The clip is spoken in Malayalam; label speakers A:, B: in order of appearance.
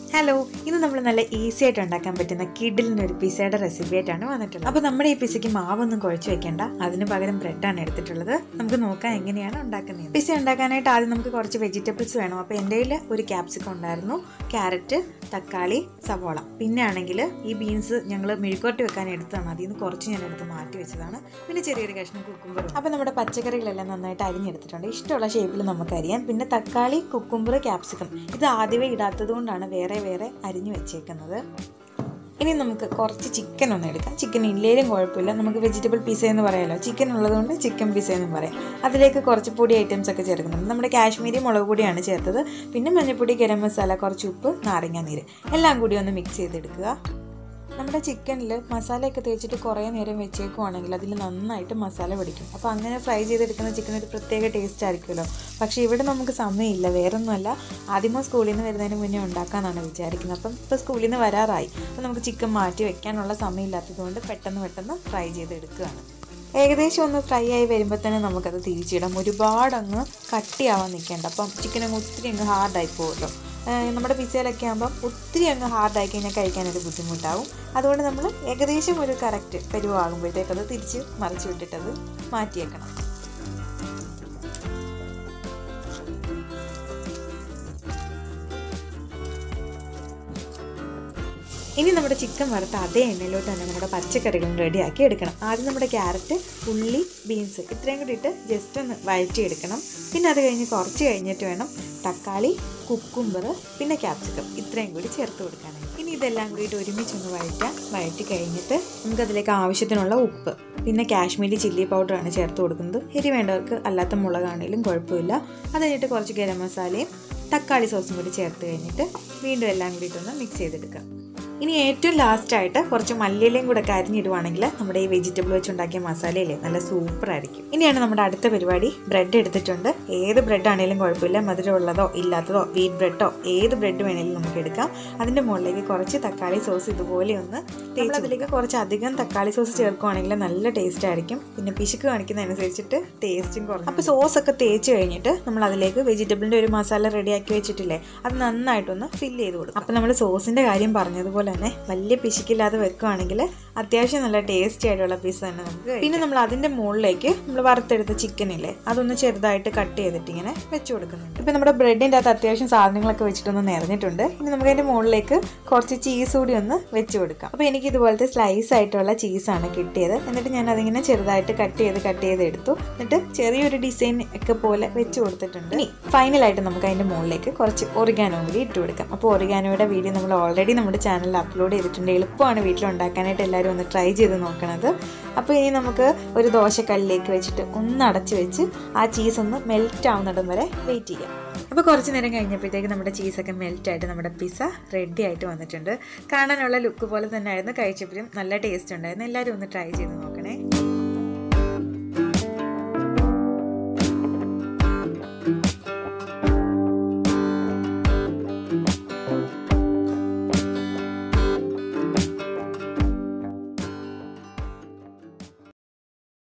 A: ഹലോ ഇന്ന് നമ്മൾ നല്ല ഈസി ആയിട്ട് ഉണ്ടാക്കാൻ പറ്റുന്ന കിഡിലിന് ഒരു പിസയുടെ റെസിപ്പി ആയിട്ടാണ് വന്നിട്ടുള്ളത് അപ്പോൾ നമ്മുടെ ഈ പിസയ്ക്ക് മാവൊന്നും കുഴച്ച് വെക്കേണ്ട അതിന് പകരം ബ്രെഡാണ് എടുത്തിട്ടുള്ളത് നമുക്ക് നോക്കാം എങ്ങനെയാണ് ഉണ്ടാക്കുന്നത് പിസ ഉണ്ടാക്കാനായിട്ട് ആദ്യം നമുക്ക് കുറച്ച് വെജിറ്റബിൾസ് വേണം അപ്പോൾ എൻ്റെ കയ്യിൽ ഒരു ക്യാപ്സിക്കം ഉണ്ടായിരുന്നു ക്യാരറ്റ് തക്കാളി സവോള പിന്നെ ആണെങ്കിൽ ഈ ബീൻസ് ഞങ്ങൾ മെഴുക്കോട്ടി വെക്കാൻ എടുത്തതാണ് അതിൽ നിന്ന് കുറച്ച് ഞാൻ എടുത്ത് മാറ്റി വെച്ചതാണ് പിന്നെ ചെറിയൊരു കഷ്ണം കുക്കുംബർ അപ്പോൾ നമ്മുടെ പച്ചക്കറികളെല്ലാം നന്നായിട്ട് അരിഞ്ഞെടുത്തിട്ടുണ്ട് ഇഷ്ടമുള്ള ഷേപ്പിൽ നമുക്ക് അരിയാം പിന്നെ തക്കാളി കുക്കുംബർ ക്യാപ്സിക്കം ഇത് ആദ്യമേ ഇടാത്തത് കൊണ്ടാണ് വേറെ വേറെ അരിഞ്ഞു വെച്ചേക്കുന്നത് ഇനി നമുക്ക് കുറച്ച് ചിക്കൻ ഒന്ന് എടുക്കാം ചിക്കൻ ഇല്ലേലും കുഴപ്പമില്ല നമുക്ക് വെജിറ്റബിൾ പിസ എന്ന് പറയാമല്ലോ ചിക്കൻ ഉള്ളതുകൊണ്ട് ചിക്കൻ പിസ എന്നും പറയാം അതിലേക്ക് കുറച്ച് പൊടി ഐറ്റംസ് ഒക്കെ ചേർക്കുന്നുണ്ട് നമ്മുടെ കാശ്മീരി മുളക് പൊടിയാണ് ചേർത്തത് പിന്നെ മഞ്ഞൾപ്പൊടി ഗരം മസാല കുറച്ച് ഉപ്പ് നാരങ്ങ നീര് എല്ലാം കൂടി ഒന്ന് മിക്സ് ചെയ്തെടുക്കുക നമ്മുടെ ചിക്കനിൽ മസാലയൊക്കെ തേച്ചിട്ട് കുറേ നേരം വെച്ചേക്കുവാണെങ്കിൽ അതിൽ നന്നായിട്ട് മസാല പിടിക്കും അപ്പോൾ അങ്ങനെ ഫ്രൈ ചെയ്തെടുക്കുന്ന ചിക്കൻ ഒരു പ്രത്യേക ടേസ്റ്റ് ആയിരിക്കുമല്ലോ പക്ഷേ ഇവിടെ നമുക്ക് സമയമില്ല വേറൊന്നുമല്ല ആദ്യമോ സ്കൂളിൽ നിന്ന് വരുന്നതിന് മുന്നേ ഉണ്ടാക്കാമെന്നാണ് വിചാരിക്കുന്നത് അപ്പം ഇപ്പോൾ സ്കൂളിൽ നിന്ന് വരാറായി അപ്പോൾ നമുക്ക് ചിക്കൻ മാറ്റി വെക്കാനുള്ള സമയമില്ലാത്തതുകൊണ്ട് പെട്ടെന്ന് പെട്ടെന്ന് ഫ്രൈ ചെയ്തെടുക്കുകയാണ് ഏകദേശം ഒന്ന് ഫ്രൈ ആയി വരുമ്പോൾ തന്നെ നമുക്കത് തിരിച്ചിടാം ഒരുപാട് അങ്ങ് കട്ടിയാവാൻ നിൽക്കേണ്ട അപ്പം ചിക്കൻ അങ്ങ് ഒത്തിരി അങ്ങ് ഹാർഡായി പോകുമല്ലോ നമ്മുടെ പിസയിലൊക്കെ ആകുമ്പം ഒത്തിരി അങ്ങ് ഹാർഡായി കഴിഞ്ഞാൽ കഴിക്കാനൊരു ബുദ്ധിമുട്ടാവും അതുകൊണ്ട് നമ്മൾ ഏകദേശം ഒരു കറക്റ്റ് പരുവാകുമ്പോഴത്തേക്ക് അത് തിരിച്ച് മറിച്ച് വിട്ടിട്ടത് മാറ്റിയേക്കണം ഇനി നമ്മുടെ ചിക്കൻ വറുത്ത അതേ എണ്ണയിലോട്ട് തന്നെ നമ്മുടെ പച്ചക്കറികളും റെഡിയാക്കി എടുക്കണം ആദ്യം നമ്മുടെ ക്യാരറ്റ് ഉള്ളി ബീൻസ് ഇത്രയും കൂടി ഇട്ട് ജസ്റ്റ് ഒന്ന് വഴറ്റിയെടുക്കണം പിന്നെ അത് കഴിഞ്ഞ് കുറച്ച് കഴിഞ്ഞിട്ട് വേണം തക്കാളി കുക്കുംബർ പിന്നെ ക്യാപ്സിക്കം ഇത്രയും കൂടി ചേർത്ത് കൊടുക്കാനായി ഇനി ഇതെല്ലാം കൂടിയിട്ട് ഒരുമിച്ചൊന്ന് വഴറ്റാം വഴറ്റി കഴിഞ്ഞിട്ട് നമുക്കതിലേക്ക് ആവശ്യത്തിനുള്ള ഉപ്പ് പിന്നെ കാശ്മീരി ചില്ലി പൗഡറാണ് ചേർത്ത് കൊടുക്കുന്നത് എരി വേണ്ടവർക്ക് അല്ലാത്ത മുളകാണെങ്കിലും കുഴപ്പമില്ല അത് കഴിഞ്ഞിട്ട് കുറച്ച് ഗരം മസാലയും തക്കാളി സോസും കൂടി ചേർത്ത് കഴിഞ്ഞിട്ട് വീണ്ടും എല്ലാം കൂടിയിട്ടൊന്ന് മിക്സ് ചെയ്തെടുക്കാം ഇനി ഏറ്റവും ലാസ്റ്റായിട്ട് കുറച്ച് മല്ലിയിലയും കൂടെ ഒക്കെ അരിഞ്ഞിടുവാണെങ്കിൽ നമ്മുടെ ഈ വെജിറ്റബിൾ വെച്ചുണ്ടാക്കിയ മസാലയില്ലേ നല്ല സൂപ്പർ ആയിരിക്കും ഇനിയാണ് നമ്മുടെ അടുത്ത പരിപാടി ബ്രെഡ് എടുത്തിട്ടുണ്ട് ഏത് ബ്രെഡ് ആണെങ്കിലും കുഴപ്പമില്ല മധുരമുള്ളതോ ഇല്ലാത്തതോ വീറ്റ് ബ്രെഡോ ഏത് ബ്രെഡ് വേണമെങ്കിലും നമുക്ക് എടുക്കാം അതിൻ്റെ മുകളിലേക്ക് കുറച്ച് തക്കാളി സോസ് ഇതുപോലെ ഒന്ന് നമ്മൾ അതിലേക്ക് കുറച്ച് അധികം തക്കാളി സോസ് ചേർക്കുവാണെങ്കിൽ നല്ല ടേസ്റ്റ് ആയിരിക്കും പിന്നെ പിശുക്ക് കാണിക്കുന്നതനുസരിച്ചിട്ട് ടേസ്റ്റും കുറഞ്ഞു അപ്പോൾ സോസ് ഒക്കെ തേച്ച് കഴിഞ്ഞിട്ട് നമ്മൾ അതിലേക്ക് വെജിറ്റബിളിൻ്റെ ഒരു മസാല റെഡിയാക്കി വെച്ചിട്ടില്ലേ അത് നന്നായിട്ടൊന്ന് ഫില്ല് ചെയ്ത് കൊടുക്കും അപ്പോൾ നമ്മൾ സോസിൻ്റെ കാര്യം പറഞ്ഞതുപോലെ തന്നെ വലിയ പിശുക്കില്ലാതെ വെക്കുകയാണെങ്കിൽ അത്യാവശ്യം നല്ല ടേസ്റ്റി ആയിട്ടുള്ള പീസ് തന്നെ നമുക്ക് പിന്നെ നമ്മൾ അതിൻ്റെ മുകളിലേക്ക് നമ്മൾ വറുത്തെടുത്ത ചിക്കൻ ഇല്ലേ അതൊന്ന് ചെറുതായിട്ട് കട്ട് ചെയ്തിട്ട് ഇങ്ങനെ വെച്ച് കൊടുക്കുന്നുണ്ട് ഇപ്പം നമ്മുടെ ബ്രെഡിൻ്റെ അകത്ത് അത്യാവശ്യം സാധനങ്ങളൊക്കെ വെച്ചിട്ടൊന്ന് നിറഞ്ഞിട്ടുണ്ട് ഇനി നമുക്ക് അതിൻ്റെ മുകളിലേക്ക് കുറച്ച് ചീസ് കൂടി ഒന്ന് വെച്ച് കൊടുക്കാം അപ്പോൾ എനിക്ക് ഇതുപോലത്തെ സ്ലൈസ് ആയിട്ടുള്ള ചീസാണ് കിട്ടിയത് എന്നിട്ട് ഞാൻ അതിങ്ങനെ ചെറുതായിട്ട് കട്ട് ചെയ്ത് കട്ട് ചെയ്ത് എടുത്തു എന്നിട്ട് ചെറിയൊരു ഡിസൈൻ ഒക്കെ പോലെ വെച്ച് കൊടുത്തിട്ടുണ്ട് ഇനി ഫൈനലായിട്ട് നമുക്ക് അതിൻ്റെ മുകളിലേക്ക് കുറച്ച് ഒറിഗാനോ കൂടി ഇട്ട് കൊടുക്കാം അപ്പോൾ ഒറിഗാനോയുടെ വീഡിയോ നമ്മൾ ഓൾറെഡി നമ്മുടെ ചാനലിൽ അപ്ലോഡ് ചെയ്തിട്ടുണ്ട് എളുപ്പമാണ് വീട്ടിൽ ഉണ്ടാക്കാനായിട്ട് എല്ലാവരും ഒന്ന് ട്രൈ ചെയ്ത് നോക്കണത് അപ്പോൾ ഇനി നമുക്ക് ഒരു ദോശക്കല്ലിലേക്ക് വെച്ചിട്ട് ഒന്ന് അടച്ച് വെച്ച് ആ ചീസ് ഒന്ന് മെൽറ്റ് ആവുന്നിടം വരെ വെയിറ്റ് ചെയ്യാം അപ്പോൾ കുറച്ച് നേരം കഴിഞ്ഞപ്പോഴത്തേക്ക് നമ്മുടെ ചീസൊക്കെ മെൽറ്റ് ആയിട്ട് നമ്മുടെ പിസ്സ റെഡി ആയിട്ട് വന്നിട്ടുണ്ട് കാണാനുള്ള ലുക്ക് പോലെ തന്നെ ആയിരുന്നു കഴിച്ചപ്പോഴും നല്ല ടേസ്റ്റ് ഉണ്ടായിരുന്നു എല്ലാവരും ഒന്ന് ട്രൈ ചെയ്ത് നോക്കണേ